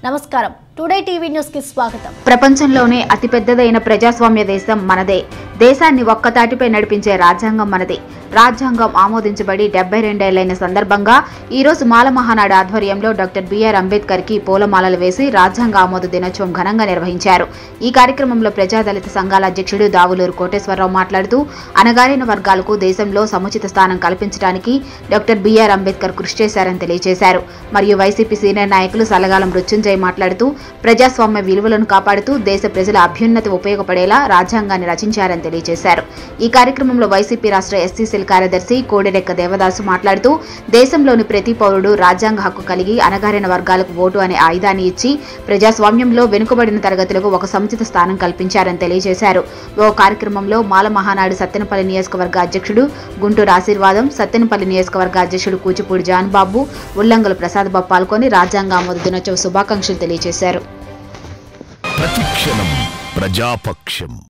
నమస్కారం today TV news కి స్వాగతం ప్రపంచంలోనే అతిపెద్దదైన ప్రజాస్వామ్య దేశం మనదే దేశాన్ని ఒక్కతాటిపై నడిపించే రాజ్యాంగం మనదే రాజ్యాంగం ఆమోదించబడి డెబ్బై రెండేళ్లైన సందర్భంగా ఈ రోజు మాల మహానాడు ఆధ్వర్యంలో డాక్టర్ బిఆర్ అంబేద్కర్ కి పూలమాలలు వేసి రాజ్యాంగ ఆమోద దినోత్సవం ఘనంగా నిర్వహించారు ఈ కార్యక్రమంలో ప్రజాదళిత సంఘాల అధ్యక్షుడు దావులూరు కోటేశ్వరరావు మాట్లాడుతూ అణగారిన వర్గాలకు దేశంలో సముచిత స్థానం కల్పించడానికి డాక్టర్ బిఆర్ అంబేద్కర్ కృషి చేశారని తెలియజేశారు మరియు వైసీపీ సీనియర్ నాయకులు సలగాలం మృత్యుంజయ్ మాట్లాడుతూ ప్రజాస్వామ్య విలువలను కాపాడుతూ దేశ ప్రజల అభ్యున్నతి ఉపయోగపడేలా రాజ్యాంగాన్ని రచించారని తెలియజేశారు ఈ కార్యక్రమంలో వైసీపీ రాష్ట్ర ఎస్సీ సెల్ కార్యదర్శి కోడెరెక్క దేవదాసు మాట్లాడుతూ దేశంలోని ప్రతి పౌరుడు రాజ్యాంగ హక్కు కలిగి అణగారిన వర్గాలకు ఓటు అనే ఆయుధాన్ని ఇచ్చి ప్రజాస్వామ్యంలో వెనుకబడిన తరగతులకు ఒక సముచిత స్థానం కల్పించారని తెలియజేశారు ఓ కార్యక్రమంలో మాల మహానాడు సత్తెనపల్లి నియోజకవర్గ అధ్యక్షుడు గుంటూరు ఆశీర్వాదం సత్తెనపల్లి నియోజకవర్గ అధ్యక్షుడు కూచిపూడి జాన్ బాబు ఉల్లంగల ప్రసాద్ బాబు పాల్గొని రాజ్యాంగ ఆమోద దినోత్సవ శుభాకాంక్షలు తెలియజేశారు ప్రతిక్షణం ప్రజాపక్షం